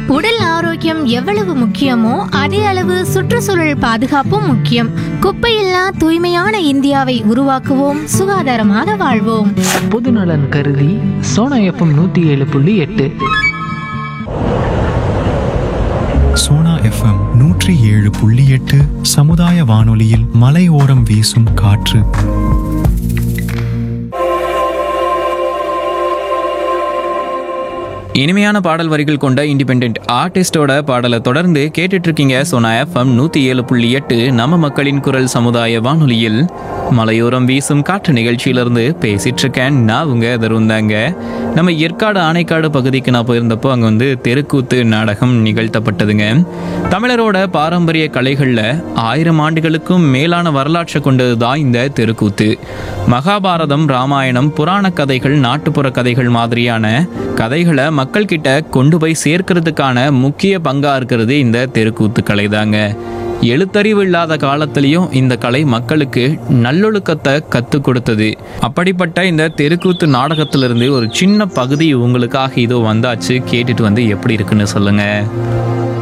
உடல் ஆரோக்கியம் எவ்வளவு முக்கியமோ அதே அளவு சுற்றுச்சூழல் பாதுகாப்பும் முக்கியம் குப்பையில்லா தூய்மையான இந்தியாவை உருவாக்குவோம் சுகாதாரமாக வாழ்வோம் பொதுநலன் கருதி சோனா எஃப்எம் நூற்றி ஏழு புள்ளி எட்டு சோனா எஃப்எம் நூற்றி ஏழு புள்ளி எட்டு சமுதாய வானொலியில் மலையோரம் வீசும் காற்று இனிமையான பாடல் வரிகள் கொண்ட இண்டிபெண்ட் ஆர்டிஸ்டோட பாடலை தொடர்ந்து கேட்டுட்டு இருக்கீங்க சோனா எஃப்எம் நூத்தி ஏழு புள்ளி எட்டு நம்ம மக்களின் குரல் சமுதாய வானொலியில் மலையோரம் வீசும் காற்று நிகழ்ச்சியிலிருந்து பேசிட்டு இருக்கேன் நான் உங்க தருந்தாங்க நம்ம ஏற்காடு ஆனைக்காடு பகுதிக்கு நான் போயிருந்தப்போ அங்கே வந்து தெருக்கூத்து நாடகம் நிகழ்த்தப்பட்டதுங்க தமிழரோட பாரம்பரிய கலைகளில் ஆயிரம் ஆண்டுகளுக்கும் மேலான வரலாற்றை கொண்டது தான் இந்த தெருக்கூத்து மகாபாரதம் ராமாயணம் புராண கதைகள் நாட்டுப்புற கதைகள் மாதிரியான கதைகளை மக்கள் கிட்ட கொண்டு போய் சேர்க்கறதுக்கான முக்கிய பங்கா இருக்கிறது இந்த தெருக்கூத்து கலை தாங்க எழுத்தறிவு இல்லாத காலத்திலையும் இந்த கலை மக்களுக்கு நல்லொழுக்கத்தை கற்றுக் கொடுத்தது அப்படிப்பட்ட இந்த தெருக்கூத்து நாடகத்திலிருந்து ஒரு சின்ன பகுதி உங்களுக்காக இதோ வந்தாச்சு கேட்டுட்டு வந்து எப்படி இருக்குன்னு சொல்லுங்க